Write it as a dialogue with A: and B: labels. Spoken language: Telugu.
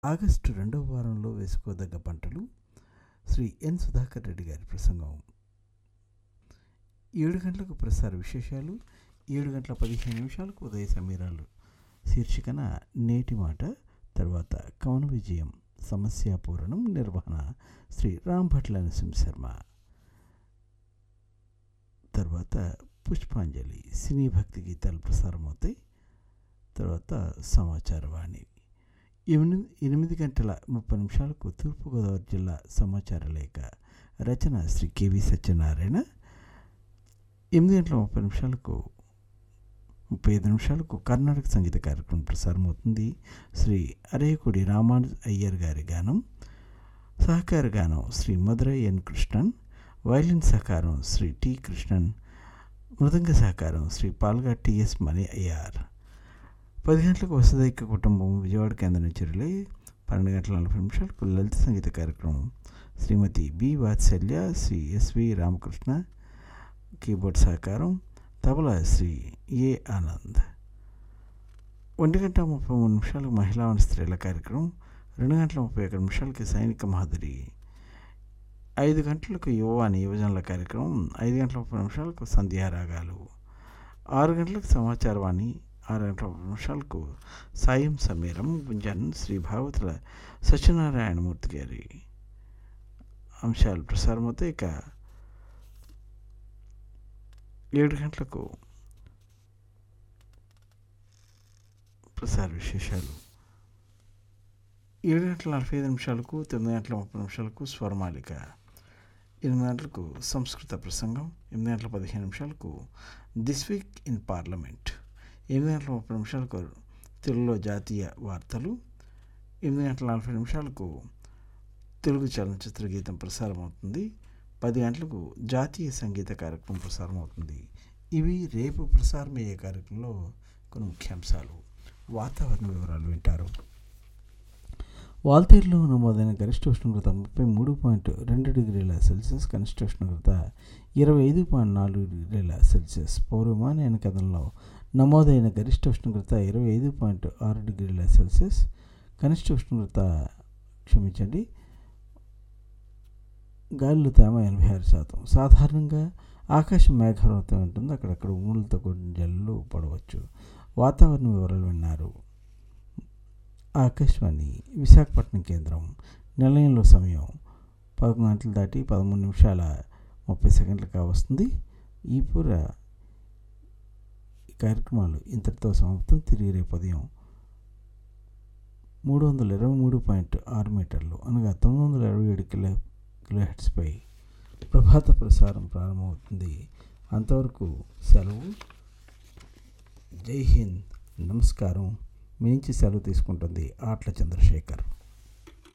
A: ఆగస్టు రెండవ వారంలో వేసుకోదగ్గ పంటలు శ్రీ ఎన్ సుధాకర్ రెడ్డి గారి ప్రసంగం ఏడు గంటలకు ప్రసార విశేషాలు ఏడు గంటల పదిహేను నిమిషాలకు ఉదయ సమీరాలు శీర్షికన నేటి మాట తర్వాత కవన విజయం సమస్యాపూరణం నిర్వహణ శ్రీ రామ్ భట్ల నరసింహ శర్మ తర్వాత పుష్పాంజలి సినీ భక్తి గీతాలు ప్రసారమవుతాయి తర్వాత సమాచారవాణి ఎనిమిది ఎనిమిది గంటల ముప్పై నిమిషాలకు తూర్పుగోదావరి జిల్లా సమాచార లేఖ రచన శ్రీ కెవి సత్యనారాయణ ఎనిమిది గంటల ముప్పై నిమిషాలకు ముప్పై ఐదు నిమిషాలకు కర్ణాటక సంగీత కార్యక్రమం ప్రసారమవుతుంది శ్రీ అరేకుడి రామానుజ్ అయ్యర్ గారి గానం సహకార గానం శ్రీ మధురై ఎన్ కృష్ణన్ వైలిన్ సహకారం శ్రీ టి కృష్ణన్ మృదంగ సహకారం శ్రీ పాల్గా టిఎస్ మణి అయ్యార్ పది గంటలకు వసదైక కుటుంబం విజయవాడ కేంద్రం నుంచి రిలే పన్నెండు గంటల నలభై నిమిషాలకు లలిత సంగీత కార్యక్రమం Srimathi B Vatsalya Sri S V Ramakrishna keyboard సహకారం తబలా శ్రీ ఏ ఆనంద్ ఒంటి గంట ముప్పై మూడు నిమిషాలకు మహిళా స్త్రీల కార్యక్రమం రెండు గంటల ముప్పై ఒక్క నిమిషాలకి సైనిక మహాదరి ఐదు గంటలకు యువవాణి యువజనుల కార్యక్రమం ఐదు గంటల ముప్పై నిమిషాలకు సంధ్యారాగాలు ఆరు గంటలకు సమాచారవాణి ఆరు గంటల ముప్పై నిమిషాలకు సాయం సమీరం గుంజన్ శ్రీ భాగవతుల సత్యనారాయణమూర్తి గారి అంశాలు ప్రసారమవుతాయి ఇక ఏడు గంటలకు ప్రసార విశేషాలు ఏడు గంటల నలభై ఐదు నిమిషాలకు తొమ్మిది గంటల ముప్పై నిమిషాలకు స్వరమాలిక ఎనిమిది గంటలకు సంస్కృత ప్రసంగం ఎనిమిది గంటల పదిహేను నిమిషాలకు దిస్ వీక్ ఇన్ పార్లమెంట్ ఎనిమిది గంటల ముప్పై నిమిషాలకు తెలుగులో జాతీయ వార్తలు ఎనిమిది గంటల నలభై నిమిషాలకు తెలుగు చలనచిత్ర గీతం ప్రసారం అవుతుంది పది గంటలకు జాతీయ సంగీత కార్యక్రమం ప్రసారం అవుతుంది ఇవి రేపు ప్రసారమయ్యే కార్యక్రమంలో కొన్ని ముఖ్యాంశాలు వాతావరణ వివరాలు వింటారు వాల్తేరులో నమోదైన గరిష్ట ఉష్ణోగ్రత ముప్పై మూడు పాయింట్ రెండు డిగ్రీల సెల్సియస్ కనిష్ట ఉష్ణోగ్రత ఇరవై ఐదు పాయింట్ నాలుగు డిగ్రీల సెల్సియస్ పౌరమానయన కథంలో నమోదైన గరిష్ట ఉష్ణోగ్రత ఇరవై ఐదు పాయింట్ ఆరు డిగ్రీల సెల్సియస్ కనిష్ట ఉష్ణోగ్రత క్షమించండి గాలిలో తేమ ఎనభై ఆరు శాతం సాధారణంగా ఆకాశం మేఘావృతం ఉంటుంది అక్కడక్కడ ఉమ్ములతో కూడిన జల్లు పడవచ్చు వాతావరణ వివరాలు విన్నారు ఆకాశవాణి విశాఖపట్నం కేంద్రం నిలయంలో సమయం పదకొండు గంటలు దాటి పదమూడు నిమిషాల ముప్పై సెకండ్లుగా వస్తుంది ఈ పూర ఈ కార్యక్రమాలు ఇంతటితో సమాప్తం తిరిగి రేపు ఉదయం మూడు వందల ఇరవై మూడు పాయింట్ ఆరు మీటర్లు అనగా తొమ్మిది వందల ఇరవై ఏడు కిలో కిలో హెడ్స్పై ప్రభాత ప్రసారం ప్రారంభమవుతుంది అంతవరకు సెలవు జై హింద్ నమస్కారం మీ నుంచి సెలవు తీసుకుంటుంది ఆట్ల చంద్రశేఖర్